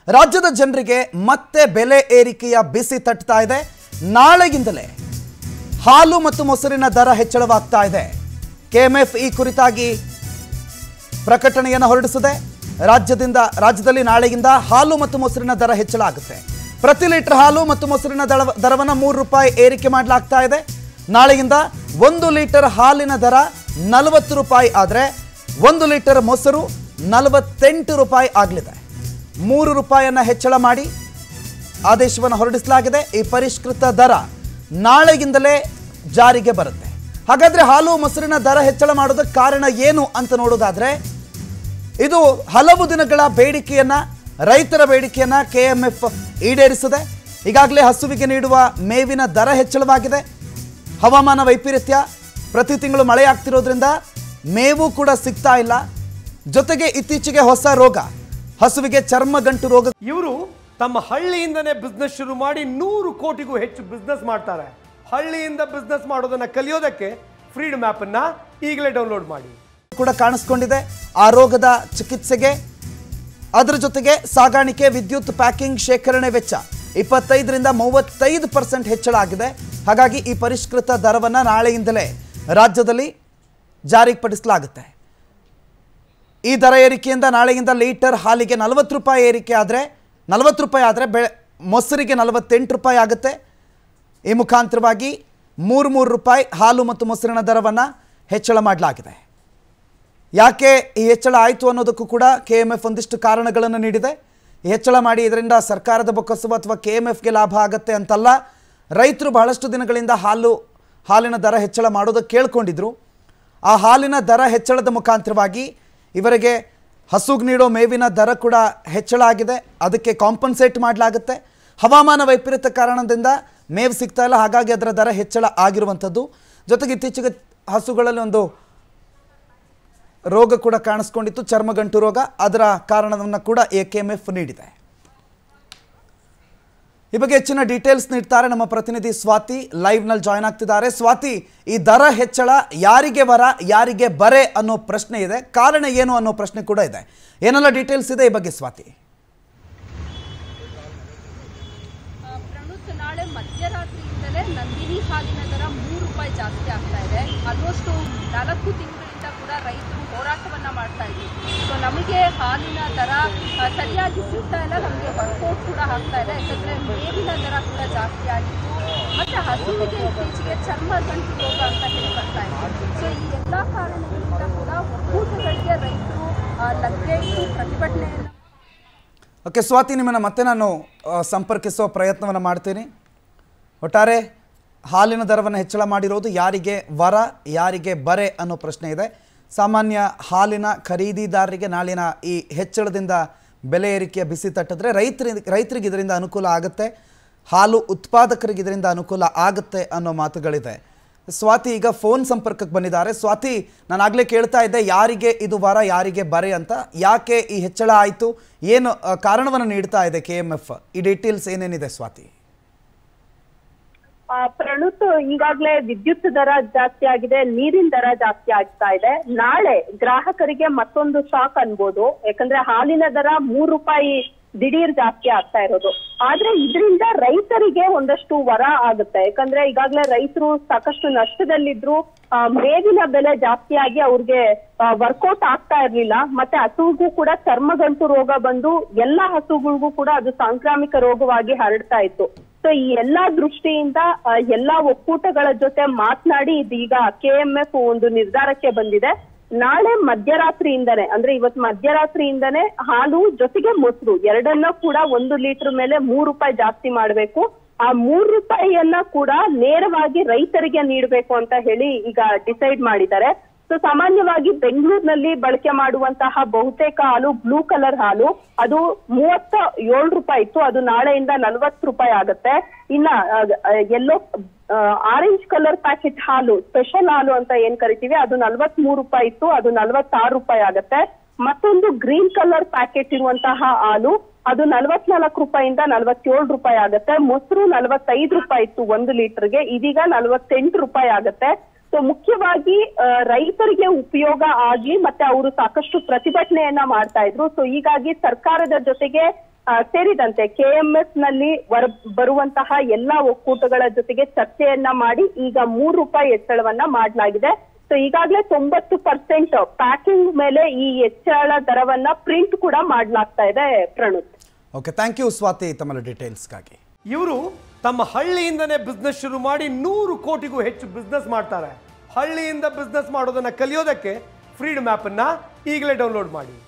ರಾಜ್ಯದ ಜನರಿಗೆ ಮತ್ತೆ ಬೆಲೆ ಏರಿಕೆಯ ಬಿಸಿ ತಟ್ತಾ ಇದೆ ನಾಳೆಗಿಂದಲೇ ಹಾಲು ಮತ್ತು ಮೊಸರಿನ ದರ ಹೆಚ್ಚಳವಾಗ್ತಾ ಇದೆ ಕೆಎಂಎಫ್ ಈ ಕುರಿತಾಗಿ ಪ್ರಕಟಣೆಯನ್ನು ಹೊರಡಿಸಿದೆ ರಾಜ್ಯದಿಂದ ರಾಜ್ಯದಲ್ಲಿ ನಾಳೆಯಿಂದ ಹಾಲು ಮತ್ತು ಮೊಸರಿನ ದರ ಹೆಚ್ಚಳ ಆಗುತ್ತೆ ಪ್ರತಿ ಲೀಟರ್ ಹಾಲು ಮತ್ತು ಮೊಸರಿನ ದರ ದರವನ್ನು ಮೂರು ರೂಪಾಯಿ ಏರಿಕೆ ಮಾಡಲಾಗ್ತಾ ಇದೆ ನಾಳೆಯಿಂದ ಒಂದು ಲೀಟರ್ ಹಾಲಿನ ದರ ನಲವತ್ತು ರೂಪಾಯಿ ಆದರೆ ಒಂದು ಲೀಟರ್ ಮೊಸರು ನಲವತ್ತೆಂಟು ರೂಪಾಯಿ ಆಗಲಿದೆ ಮೂರು ರೂಪಾಯಿಯನ್ನು ಹೆಚ್ಚಳ ಮಾಡಿ ಆದೇಶವನ್ನು ಹೊರಡಿಸಲಾಗಿದೆ ಈ ಪರಿಷ್ಕೃತ ದರ ನಾಳೆಗಿಂದಲೇ ಜಾರಿಗೆ ಬರುತ್ತೆ ಹಾಗಾದ್ರೆ ಹಾಲು ಮೊಸರಿನ ದರ ಹೆಚ್ಚಳ ಮಾಡೋದಕ್ಕೆ ಕಾರಣ ಏನು ಅಂತ ನೋಡೋದಾದ್ರೆ ಇದು ಹಲವು ದಿನಗಳ ಬೇಡಿಕೆಯನ್ನ ರೈತರ ಬೇಡಿಕೆಯನ್ನ ಕೆಎಂಎಫ್ ಈಡೇರಿಸಿದೆ ಈಗಾಗಲೇ ಹಸುವಿಗೆ ನೀಡುವ ಮೇವಿನ ದರ ಹೆಚ್ಚಳವಾಗಿದೆ ಹವಾಮಾನ ವೈಪರೀತ್ಯ ಪ್ರತಿ ತಿಂಗಳು ಮಳೆ ಆಗ್ತಿರೋದ್ರಿಂದ ಮೇವು ಕೂಡ ಸಿಗ್ತಾ ಇಲ್ಲ ಜೊತೆಗೆ ಇತ್ತೀಚೆಗೆ ಹೊಸ ರೋಗ ಹಸುವಿಗೆ ಚರ್ಮಗಂಟು ರೋಗ ಇವರು ತಮ್ಮ ಹಳ್ಳಿಯಿಂದನೇ ಬಿಸ್ನೆಸ್ ಶುರು ಮಾಡಿ ನೂರು ಕೋಟಿಗೂ ಹೆಚ್ಚು ಬಿಸ್ನೆಸ್ ಮಾಡ್ತಾರೆ ಹಳ್ಳಿಯಿಂದ ಬಿಸ್ನೆಸ್ ಮಾಡೋದನ್ನ ಕಲಿಯೋದಕ್ಕೆ ಫ್ರೀಡಮ್ ಆ್ಯಪ್ ಅನ್ನ ಈಗಲೇ ಡೌನ್ಲೋಡ್ ಮಾಡಿ ಕೂಡ ಕಾಣಿಸ್ಕೊಂಡಿದೆ ಆ ರೋಗದ ಚಿಕಿತ್ಸೆಗೆ ಅದರ ಜೊತೆಗೆ ಸಾಗಾಣಿಕೆ ವಿದ್ಯುತ್ ಪ್ಯಾಕಿಂಗ್ ಶೇಖರಣೆ ವೆಚ್ಚ ಇಪ್ಪತ್ತೈದರಿಂದ ಮೂವತ್ತೈದು ಪರ್ಸೆಂಟ್ ಹೆಚ್ಚಳ ಆಗಿದೆ ಹಾಗಾಗಿ ಈ ಪರಿಷ್ಕೃತ ದರವನ್ನು ನಾಳೆಯಿಂದಲೇ ರಾಜ್ಯದಲ್ಲಿ ಜಾರಿಪಡಿಸಲಾಗುತ್ತೆ ಈ ದರ ಏರಿಕೆಯಿಂದ ನಾಳೆಯಿಂದ ಲೀಟರ್ ಹಾಲಿಗೆ ನಲವತ್ತು ರೂಪಾಯಿ ಏರಿಕೆ ಆದರೆ ನಲವತ್ತು ರೂಪಾಯಿ ಆದರೆ ಬೆ ಮೊಸರಿಗೆ ನಲವತ್ತೆಂಟು ರೂಪಾಯಿ ಆಗುತ್ತೆ ಈ ಮುಖಾಂತರವಾಗಿ ಮೂರು ಮೂರು ರೂಪಾಯಿ ಹಾಲು ಮತ್ತು ಮೊಸರಿನ ದರವನ್ನು ಹೆಚ್ಚಳ ಮಾಡಲಾಗಿದೆ ಯಾಕೆ ಈ ಹೆಚ್ಚಳ ಆಯಿತು ಅನ್ನೋದಕ್ಕೂ ಕೂಡ ಕೆ ಎಮ್ ಎಫ್ ಒಂದಿಷ್ಟು ಕಾರಣಗಳನ್ನು ನೀಡಿದೆ ಈ ಹೆಚ್ಚಳ ಮಾಡಿ ಇದರಿಂದ ಸರ್ಕಾರದ ಬೊಕ್ಕಸು ಅಥವಾ ಕೆ ಎಮ್ ಎಫ್ಗೆ ಲಾಭ ಆಗತ್ತೆ ಅಂತಲ್ಲ ರೈತರು ಬಹಳಷ್ಟು ದಿನಗಳಿಂದ ಹಾಲು ಹಾಲಿನ ದರ ಹೆಚ್ಚಳ ಮಾಡೋದಕ್ಕೆ ಕೇಳ್ಕೊಂಡಿದ್ರು ಆ ಹಾಲಿನ ದರ ಹೆಚ್ಚಳದ ಮುಖಾಂತರವಾಗಿ ಇವರಿಗೆ ಹಸುಗೆ ನೀಡೋ ಮೇವಿನ ದರ ಕೂಡ ಹೆಚ್ಚಳ ಆಗಿದೆ ಅದಕ್ಕೆ ಕಾಂಪನ್ಸೇಟ್ ಮಾಡಲಾಗುತ್ತೆ ಹವಾಮಾನ ವೈಪರೀತ್ಯ ಕಾರಣದಿಂದ ಮೇವು ಸಿಗ್ತಾ ಇಲ್ಲ ಹಾಗಾಗಿ ಅದರ ದರ ಹೆಚ್ಚಳ ಆಗಿರುವಂಥದ್ದು ಜೊತೆಗೆ ಇತ್ತೀಚೆಗೆ ಹಸುಗಳಲ್ಲಿ ಒಂದು ರೋಗ ಕೂಡ ಕಾಣಿಸ್ಕೊಂಡಿತ್ತು ಚರ್ಮಗಂಟು ರೋಗ ಅದರ ಕಾರಣವನ್ನು ಕೂಡ ಎ ಕೆ ಎಮ್ ಎಫ್ ನೀಡಿದೆ ಈ ಬಗ್ಗೆ ಹೆಚ್ಚಿನ ಡೀಟೇಲ್ಸ್ ನೀಡ್ತಾರೆ ನಮ್ಮ ಪ್ರತಿನಿಧಿ ಸ್ವಾತಿ ಲೈವ್ನಲ್ಲಿ ಜಾಯ್ನ್ ಆಗ್ತಿದ್ದಾರೆ ಸ್ವಾತಿ ಈ ದರ ಹೆಚ್ಚಳ ಯಾರಿಗೆ ವರ ಯಾರಿಗೆ ಬರೆ ಅನ್ನೋ ಪ್ರಶ್ನೆ ಇದೆ ಕಾರಣ ಏನು ಅನ್ನೋ ಪ್ರಶ್ನೆ ಕೂಡ ಇದೆ ಏನೆಲ್ಲ ಡೀಟೇಲ್ಸ್ ಇದೆ ಈ ಬಗ್ಗೆ ಸ್ವಾತಿ ಆ, ಪ್ರಣುತ್ ನಾಳೆ ಮಧ್ಯರಾತ್ರಿಯಿಂದಲೇ ನಂದಿನಿ ಹಾಲಿನ ದರ ಮೂರು ರೂಪಾಯಿ ಜಾಸ್ತಿ ಆಗ್ತಾ ಇದೆ ಆಲ್ಮೋಸ್ಟ್ ನಾಲ್ಕು ತಿಂಗಳಿಂದ ಕೂಡ ರೈತರು ಹೋರಾಟವನ್ನ ಮಾಡ್ತಾ ಇದ್ರು ಸೊ ನಮಗೆ ಹಾಲಿನ ದರ ಆ, ಸರಿಯಾಗಿ ಸಿಗ್ತಾ ಇಲ್ಲ ನಮಗೆ ವರ್ಕೌಟ್ ಕೂಡ ಆಗ್ತಾ ಇಲ್ಲ ಯಾಕಂದ್ರೆ ಮೇವಿನ ದರ ಕೂಡ ಜಾಸ್ತಿ ಆಗಿತ್ತು ಮತ್ತೆ ಹಸುವಿಗೆ ಇತ್ತೀಚೆಗೆ ಚರ್ಮ ಗಂಟು ರೋಗ ಅಂತ ಹೇಳಿ ಬರ್ತಾ ಇದೆ ಸೊ ಈ ಎಲ್ಲಾ ಕಾರಣಗಳಿಂದ ಕೂಡ ಒಕ್ಕೂಟಗಳಿಗೆ ರೈತರು ಆ, ಲಗ್ಗೆ ಇಟ್ಟು ಪ್ರತಿಭಟನೆಯನ್ನು ಓಕೆ ಸ್ವಾತಿ ನಿಮ್ಮನ್ನು ಮತ್ತೆ ನಾನು ಆ, ಸಂಪರ್ಕಿಸೋ ಪ್ರಯತ್ನವನ್ನು ಮಾಡ್ತೀನಿ ಒಟ್ಟಾರೆ ಹಾಲಿನ ದರವನ್ನು ಹೆಚ್ಚಳ ಮಾಡಿರೋದು ಯಾರಿಗೆ ವರ ಯಾರಿಗೆ ಬರೆ ಅನ್ನೋ ಪ್ರಶ್ನೆ ಇದೆ ಸಾಮಾನ್ಯ ಹಾಲಿನ ಖರೀದಿದಾರರಿಗೆ ನಾಳಿನ ಈ ಹೆಚ್ಚಳದಿಂದ ಬೆಲೆ ಏರಿಕೆಯ ಬಿಸಿ ತಟ್ಟಿದ್ರೆ ರೈತರಿಗೆ ರೈತರಿಗೆ ಇದರಿಂದ ಅನುಕೂಲ ಆಗುತ್ತೆ ಹಾಲು ಉತ್ಪಾದಕರಿಗೆ ಇದರಿಂದ ಅನುಕೂಲ ಆಗುತ್ತೆ ಅನ್ನೋ ಮಾತುಗಳಿದೆ ಸ್ವಾತಿ ಈಗ ಫೋನ್ ಸಂಪರ್ಕಕ್ಕೆ ಬಂದಿದ್ದಾರೆ ಸ್ವಾತಿ ನಾನು ಆಗಲೇ ಕೇಳ್ತಾ ಇದ್ದೆ ಯಾರಿಗೆ ಇದು ವರ ಯಾರಿಗೆ ಬರೆ ಅಂತ ಯಾಕೆ ಈ ಹೆಚ್ಚಳ ಆಯಿತು ಏನು ಆ, ಕಾರಣವನ್ನು ನೀಡ್ತಾ ಇದೆ ಕೆ ಎಮ್ ಎಫ್ ಈ ಡೀಟೇಲ್ಸ್ ಏನೇನಿದೆ ಸ್ವಾತಿ ಆ, ಪ್ರಣುತ್ ಈಗಾಗಲೇ ವಿದ್ಯುತ್ ದರ ಜಾಸ್ತಿ ಆಗಿದೆ ನೀರಿನ ದರ ಜಾಸ್ತಿ ಆಗ್ತಾ ಇದೆ ನಾಳೆ ಗ್ರಾಹಕರಿಗೆ ಮತ್ತೊಂದು ಶಾಕ್ ಅನ್ಬೋದು ಯಾಕಂದ್ರೆ ಹಾಲಿನ ದರ ಮೂರು ರೂಪಾಯಿ ದಿಢೀರ್ ಜಾಸ್ತಿ ಆಗ್ತಾ ಇರೋದು ಆದ್ರೆ ಇದರಿಂದ ರೈತರಿಗೆ ಒಂದಷ್ಟು ವರ ಆಗುತ್ತೆ ಯಾಕಂದ್ರೆ ಈಗಾಗಲೇ ರೈತರು ಸಾಕಷ್ಟು ನಷ್ಟದಲ್ಲಿದ್ರು ಆ, ಮೇವಿನ ಬೆಲೆ ಜಾಸ್ತಿ ಆಗಿ ಅವ್ರಿಗೆ ವರ್ಕೌಟ್ ಆಗ್ತಾ ಇರ್ಲಿಲ್ಲ ಮತ್ತೆ ಹಸುವಿಗೂ ಕೂಡ ಚರ್ಮಗಂಟು ರೋಗ ಬಂದು ಎಲ್ಲಾ ಹಸುಗಳಿಗೂ ಕೂಡ ಅದು ಸಾಂಕ್ರಾಮಿಕ ರೋಗವಾಗಿ ಹರಡ್ತಾ ಇತ್ತು ಸೊ ಈ ಎಲ್ಲಾ ದೃಷ್ಟಿಯಿಂದ ಆ, ಎಲ್ಲಾ ಒಕ್ಕೂಟಗಳ ಜೊತೆ ಮಾತನಾಡಿ ಇದೀಗ ಕೆ ಎಂ ಎಫ್ ಒಂದು ನಿರ್ಧಾರಕ್ಕೆ ಬಂದಿದೆ ನಾಳೆ ಮಧ್ಯರಾತ್ರಿಯಿಂದನೇ ಅಂದ್ರೆ ಇವತ್ತು ಮಧ್ಯರಾತ್ರಿಯಿಂದನೇ ಹಾಲು ಜೊತೆಗೆ ಮೊಸರು ಎರಡನ್ನ ಕೂಡ ಒಂದು ಲೀಟರ್ ಮೇಲೆ ಮೂರು ರೂಪಾಯಿ ಜಾಸ್ತಿ ಮಾಡಬೇಕು ಆ ಮೂರು ರೂಪಾಯಿಯನ್ನ ಕೂಡ ನೇರವಾಗಿ ರೈತರಿಗೆ ನೀಡಬೇಕು ಅಂತ ಹೇಳಿ ಈಗ ಡಿಸೈಡ್ ಮಾಡಿದ್ದಾರೆ ಸೊ ಸಾಮಾನ್ಯವಾಗಿ ಬೆಂಗಳೂರಿನಲ್ಲಿ ಬಳಕೆ ಮಾಡುವಂತಹ ಬಹುತೇಕ ಹಾಲು ಬ್ಲೂ ಕಲರ್ ಹಾಲು ಅದು ಮೂವತ್ತ ಏಳು ರೂಪಾಯಿ ಇತ್ತು ಅದು ನಾಳೆಯಿಂದ ನಲವತ್ತು ರೂಪಾಯಿ ಆಗುತ್ತೆ ಇನ್ನ ಎಲ್ಲೋ ಆರೆಂಜ್ ಕಲರ್ ಪ್ಯಾಕೆಟ್ ಹಾಲು ಸ್ಪೆಷಲ್ ಹಾಲು ಅಂತ ಏನ್ ಕರಿತೀವಿ ಅದು ನಲವತ್ ಮೂರು ರೂಪಾಯಿ ಇತ್ತು ಅದು ನಲವತ್ತಾರು ರೂಪಾಯಿ ಆಗತ್ತೆ ಮತ್ತೊಂದು ಗ್ರೀನ್ ಕಲರ್ ಪ್ಯಾಕೆಟ್ ಇರುವಂತಹ ಹಾಲು ಅದು ನಲವತ್ನಾಲ್ಕು ರೂಪಾಯಿಂದ ನಲವತ್ತೇಳು ರೂಪಾಯಿ ಆಗತ್ತೆ ಮೊಸರು ನಲವತ್ತೈದು ರೂಪಾಯಿ ಇತ್ತು ಒಂದು ಲೀಟರ್ಗೆ ಇದೀಗ ನಲವತ್ತೆಂಟು ರೂಪಾಯಿ ಆಗತ್ತೆ ಸೊ ಮುಖ್ಯವಾಗಿ ಆ, ರೈತರಿಗೆ ಉಪಯೋಗ ಆಗ್ಲಿ ಮತ್ತೆ ಅವರು ಸಾಕಷ್ಟು ಪ್ರತಿಭಟನೆಯನ್ನ ಮಾಡ್ತಾ ಇದ್ರು ಸೊ ಹೀಗಾಗಿ ಸರ್ಕಾರದ ಜೊತೆಗೆ ಆ, ಸೇರಿದಂತೆ ಕೆಎಂಎಸ್ ನಲ್ಲಿ ವರ- ಬರುವಂತಹ ಎಲ್ಲಾ ಒಕ್ಕೂಟಗಳ ಜೊತೆಗೆ ಚರ್ಚೆಯನ್ನ ಮಾಡಿ ಈಗ ಮೂರು ರೂಪಾಯಿ ಹೆಚ್ಚಳವನ್ನ ಮಾಡಲಾಗಿದೆ ಸೊ ಈಗಾಗಲೇ ತೊಂಬತ್ತು ಪರ್ಸೆಂಟ್ ಪ್ಯಾಕಿಂಗ್ ಮೇಲೆ ಈ ಹೆಚ್ಚಳ ದರವನ್ನ ಪ್ರಿಂಟ್ ಕೂಡ ಮಾಡಲಾಗ್ತಾ ಇದೆ Pranuth okay thank you Swathi ತಮ್ಮ ಡೀಟೇಲ್ಸ್ಗಾಗಿ ಇವರು ತಮ್ಮ ಹಳ್ಳಿಯಿಂದನೇ ಬಿಸ್ನೆಸ್ ಶುರು ಮಾಡಿ ನೂರು ಕೋಟಿಗೂ ಹೆಚ್ಚು ಬಿಸ್ನೆಸ್ ಮಾಡ್ತಾರೆ ಹಳ್ಳಿಯಿಂದ ಬಿಸ್ನೆಸ್ ಮಾಡೋದನ್ನ ಕಲಿಯೋದಕ್ಕೆ ಫ್ರೀಡಮ್ ಆ್ಯಪನ್ನು ಈಗಲೇ ಡೌನ್ಲೋಡ್ ಮಾಡಿ